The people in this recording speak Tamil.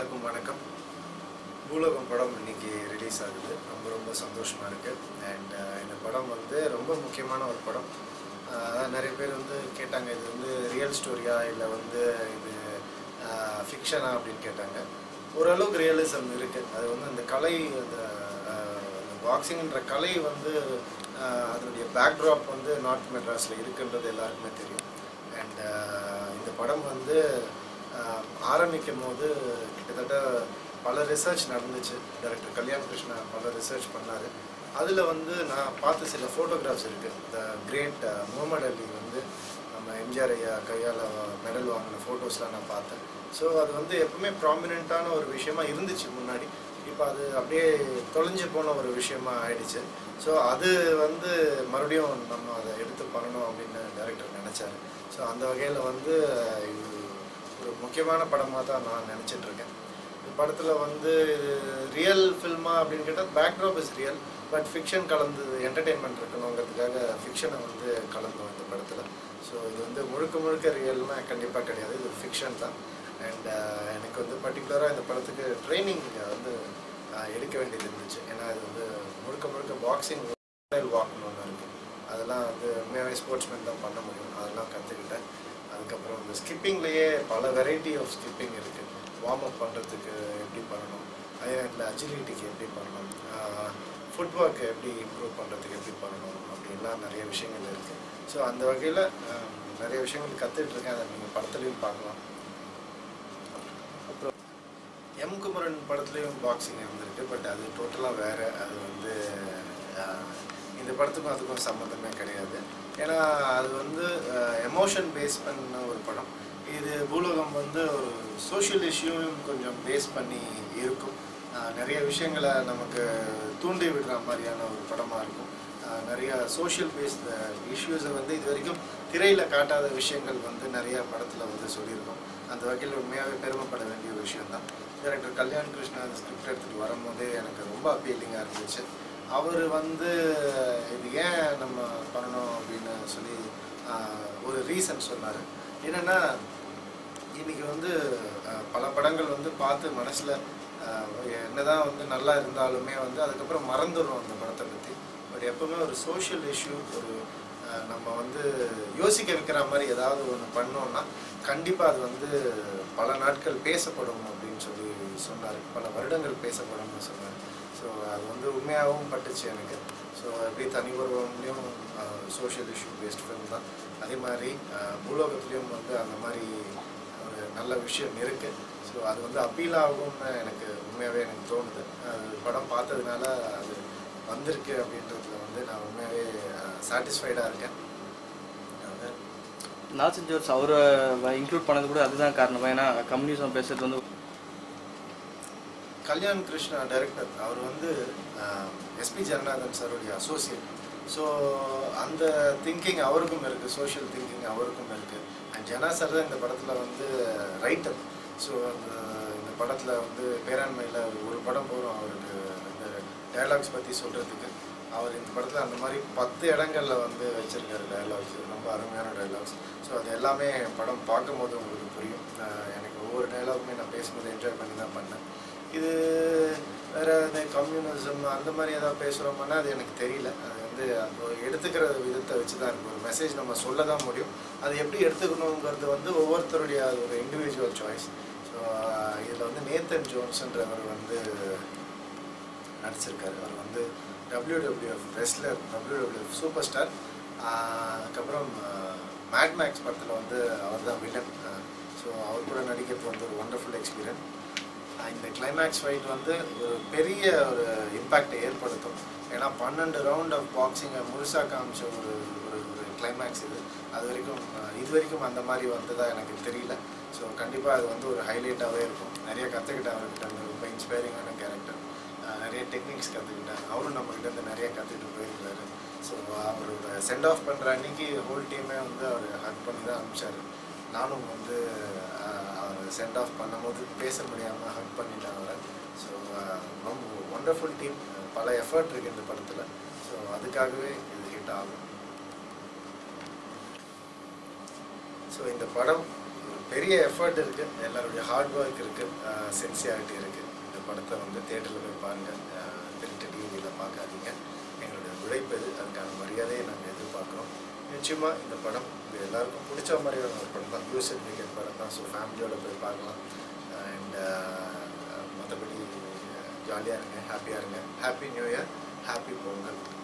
எல்லாருக்கும் வணக்கம் பூலோகம் படம் இன்னைக்கு ரிலீஸ் ஆகுது ரொம்ப ரொம்ப சந்தோஷமாக இருக்குது அண்ட் இந்த படம் வந்து ரொம்ப முக்கியமான ஒரு படம் அஹ், அதான் நிறைய பேர் வந்து கேட்டாங்க இது வந்து ரியல் ஸ்டோரியா இல்லை வந்து இது ஃபிக்ஷனா அப்படின்னு கேட்டாங்க ஓரளவுக்கு ரியலிசம் இருக்குது அது வந்து அந்த கலை அந்த பாக்ஸிங்ன்ற கலை வந்து அஹ், அதனுடைய பேக்ட்ராப் வந்து நார்த் மெட்ராஸில் இருக்குன்றது எல்லாருக்குமே தெரியும் அண்ட் இந்த படம் வந்து ஆஹ், ஆரம்பிக்கும் போது கிட்டத்தட்ட பல ரிசர்ச் நடந்துச்சு டைரக்டர் கல்யாண் கிருஷ்ணா பல ரிசர்ச் பண்ணார் அதில் வந்து நான் பார்த்த சில ஃபோட்டோகிராஃப்ஸ் இருக்குது த கிரேட் முகமது அலி வந்து நம்ம எம்ஜிஆர் ஐயா கையால் மெடல் வாங்கின ஃபோட்டோஸ்லாம் நான் பார்த்தேன் ஸோ அது வந்து எப்பவுமே ப்ராமினெண்ட்டான ஒரு விஷயமா இருந்துச்சு முன்னாடி இப்போ அது அப்படியே தொலைஞ்சு போன ஒரு விஷயமா ஆயிடுச்சு ஸோ அது வந்து மறுபடியும் நம்ம அதை எடுத்து பண்ணணும் அப்படின்னு டைரக்டர் நினச்சாரு ஸோ அந்த வகையில் வந்து இது ஒரு முக்கியமான படமாக தான் நான் நினச்சிட்டு இருக்கேன் இந்த படத்தில் வந்து ரியல் ஃபில்மா அப்படின்னு கேட்டால் backdrop is real but fiction கலந்து என்டர்டெயின்மெண்ட் இருக்கணுங்கிறதுக்காக ஃபிக்ஷனை வந்து கலந்தோம் இந்த படத்தில் ஸோ இது வந்து முழுக்க முழுக்க ரியல்னா கண்டிப்பாக கிடையாது இது ஃபிக்ஷன் தான் அண்ட் எனக்கு வந்து பர்டிகுலராக இந்த படத்துக்கு ட்ரைனிங் வந்து ஆஹ், எடுக்க வேண்டியது இருந்துச்சு ஏன்னா இது வந்து முழுக்க முழுக்க பாக்ஸிங் வாக்கணும் ஒன்று இருக்குது அதெல்லாம் வந்து உண்மையாகவே ஸ்போர்ட்ஸ்மேன் தான் பண்ண முடியும் அதெல்லாம் கற்றுக்கிட்டேன் அதுக்கப்புறம் இந்த ஸ்கிப்பிங்லேயே பல வெரைட்டி ஆஃப் ஸ்கிப்பிங் இருக்குது வார்ம் அப் பண்ணுறதுக்கு எப்படி பண்ணணும் அதே நேரத்தில் அஜிலிட்டிக்கு எப்படி பண்ணணும் ஃபுட் ஒர்க் எப்படி இம்ப்ரூவ் பண்ணுறதுக்கு எப்படி பண்ணணும் அப்படின்லாம் நிறைய விஷயங்கள் இருக்குது ஸோ அந்த வகையில் நிறைய விஷயங்கள் கற்றுட்டு இருக்கேன் அதை நீங்கள் படத்துலையும் பார்க்கலாம் அப்புறம் எம் குமரன் படத்துலேயும் பாக்ஸிங் இருந்திருக்கு பட் அது டோட்டலாக வேறு அது வந்து ஆஹ், இந்த படத்துக்கும் அதுக்கும் சம்மந்தமே கிடையாது ஏன்னா அது வந்து எமோஷன் பேஸ் பண்ண ஒரு படம் இது பூலோகம் வந்து ஒரு சோஷியல் இஷ்யூவும் கொஞ்சம் பேஸ் பண்ணி இருக்கும் ஆஹ், நிறைய விஷயங்களை நமக்கு தூண்டி விடுற மாதிரியான ஒரு படமாக இருக்கும் ஆஹ், நிறைய சோஷியல் பேஸ்ட் இஷ்யூஸை வந்து இது வரைக்கும் திரையில் காட்டாத விஷயங்கள் வந்து நிறைய படத்தில் வந்து சொல்லியிருக்கோம் அந்த வகையில் உண்மையாகவே பெருமைப்பட வேண்டிய ஒரு விஷயம்தான் டைரக்டர் கல்யாண் கிருஷ்ணா அந்த ஸ்கிரிப்ட் எடுத்துகிட்டு வரும்போதே எனக்கு ரொம்ப அப்பீலிங்காக இருந்துச்சு அவர் வந்து இது ஏன் நம்ம பண்ணணும் அப்படின்னு சொல்லி ஆஹ், ஒரு ரீசன் சொன்னார் என்னென்னா இன்னைக்கு வந்து ஆஹ், பல படங்கள் வந்து பார்த்து மனசில் என்னதான் வந்து நல்லா இருந்தாலுமே வந்து அதுக்கப்புறம் மறந்துடுறோம் அந்த படத்தை பற்றி பட் எப்பவுமே ஒரு சோஷியல் இஷ்யூ ஒரு ஆஹ், நம்ம வந்து யோசிக்க வைக்கிற மாதிரி ஏதாவது ஒன்று பண்ணோம்னா கண்டிப்பாக அது வந்து பல நாட்கள் பேசப்படும் அப்படின்னு சொல்லி சொன்னார் பல வருடங்கள் பேசப்படும்னு சொன்னார் ஸோ அது வந்து உண்மையாகவும் பட்டுச்சு எனக்கு ஸோ எப்படி தனி ஒருவன்லேயும் சோஷியல் இஷ்யூ பேஸ்ட் ஃபிலிம் தான் அதே மாதிரி ஆஹ், பூலோகத்துலேயும் வந்து அந்த மாதிரி ஒரு நல்ல விஷயம் இருக்குது ஸோ அது வந்து அப்பீல் ஆகும்னு எனக்கு உண்மையாகவே எனக்கு தோணுது அது படம் பார்த்ததுனால அது வந்திருக்கு அப்படின்றதுல வந்து நான் உண்மையாகவே சாட்டிஸ்ஃபைடாக இருக்கேன் அது நாசன் ஜோர்ஸ் அவரை இன்க்ளூட் பண்ணது கூட அதுதான் காரணம் ஏன்னா கம்யூனிசம் பேசுறது வந்து கல்யாண் கிருஷ்ணா டைரக்டர் அவர் வந்து எஸ்பி ஜெகநாதன் சாருடைய அசோசியேட் ஸோ அந்த திங்கிங் அவருக்கும் இருக்குது சோஷியல் திங்கிங் அவருக்கும் இருக்குது அண்ட் ஜனா சார் தான் இந்த படத்தில் வந்து ரைட்டர் ஸோ அந்த இந்த படத்தில் வந்து பேராண்மையில் ஒரு படம் போகிறோம் அவருக்கு இந்த டயலாக்ஸ் பற்றி சொல்கிறதுக்கு அவர் இந்த படத்தில் அந்த மாதிரி பத்து இடங்கள்ல வந்து வச்சிருக்காரு டயலாக்ஸ் ரொம்ப அருமையான டயலாக்ஸ் ஸோ அது எல்லாமே படம் பார்க்கும்போது உங்களுக்கு புரியும் அஹ் எனக்கு ஒவ்வொரு டயலாகுமே நான் பேசும்போது என்ஜாய் பண்ணி தான் பண்ணேன் இது வேற இந்த கம்யூனிசம் அந்த மாதிரி ஏதாவது பேசுகிறோம்னா அது எனக்கு தெரியல அது வந்து அது எடுத்துக்கிற விதத்தை வச்சு தான் இருக்கு ஒரு மெசேஜ் நம்ம சொல்ல தான் முடியும் அது எப்படி எடுத்துக்கணுங்கிறது வந்து ஒவ்வொருத்தருடைய அது ஒரு இண்டிவிஜுவல் சாய்ஸ் ஸோ இதில் வந்து நேத்தன் ஜோன்ஸ்ன்றவர் வந்து நடிச்சிருக்காரு அவர் வந்து WWF wrestler WWF superstar அதுக்கப்புறம் மேட் மேக்ஸ் படத்தில் வந்து அவர் தான் வில்லன் ஸோ அவர் கூட நடிக்கிறது வந்து ஒரு ஒண்டர்ஃபுல் எக்ஸ்பீரியன்ஸ் இந்த கிளைமேக்ஸ் ஃபைட் வந்து ஒரு பெரிய ஒரு இம்பேக்டை ஏற்படுத்தும் ஏன்னா பன்னெண்டு ரவுண்ட் ஆஃப் பாக்ஸிங்கை முழுசாக காமிச்ச ஒரு ஒரு ஒரு கிளைமேக்ஸ் இது அது வரைக்கும் அஹ், இது வரைக்கும் அந்த மாதிரி வந்ததா எனக்கு தெரியல ஸோ கண்டிப்பாக அது வந்து ஒரு ஹைலைட்டாகவே இருக்கும் நிறைய கற்றுக்கிட்டேன் அவர்கிட்ட இருந்து ரொம்ப இன்ஸ்பைரிங்கான கேரக்டர் நிறைய டெக்னிக்ஸ் கற்றுக்கிட்டேன் அவரும் நம்மகிட்ட இருந்து நிறைய கற்றுக்கிட்டு போயிருக்காரு ஸோ அவர் சென்ட் ஆஃப் பண்ணுற அன்னைக்கு ஹோல் டீமே வந்து அவர் ஹக் பண்ணி தான் அனுப்பிச்சாரு நானும் வந்து ஆஹ், அவர் சென்ட் ஆஃப் பண்ணும்போது பேச முடியாமல் ஹக் பண்ணிட்டேன் அவரை ஸோ ரொம்ப ஒண்டர்ஃபுல் டீம் பல எஃபர்ட் இருக்குது இந்த படத்தில் ஸோ அதுக்காகவே இது ஹிட் ஆகும் ஸோ இந்த படம் ஒரு பெரிய எஃபர்ட் இருக்குது எல்லாருடைய ஹார்ட் ஒர்க் இருக்குது சென்சியாரிட்டி இருக்குது இந்த படத்தை வந்து தேட்டரில் போய் பாருங்கள் திருட்டு டிவியில் பார்க்காதீங்க எங்களுடைய உழைப்பு இது அதுக்கான மரியாதையை நாங்கள் எதிர்பார்க்குறோம் நிச்சயமாக இந்த படம் இது எல்லாருக்கும் பிடிச்ச மாதிரியான ஒரு படம் தான் யூஸ் சர்டிஃபிகேட் படம் தான் ஸோ ஃபேமிலியோட போய் பார்க்கலாம் அண்ட் மற்றபடி ஜாலியாக இருங்க ஹாப்பியாக இருங்க happy new year happy Pongal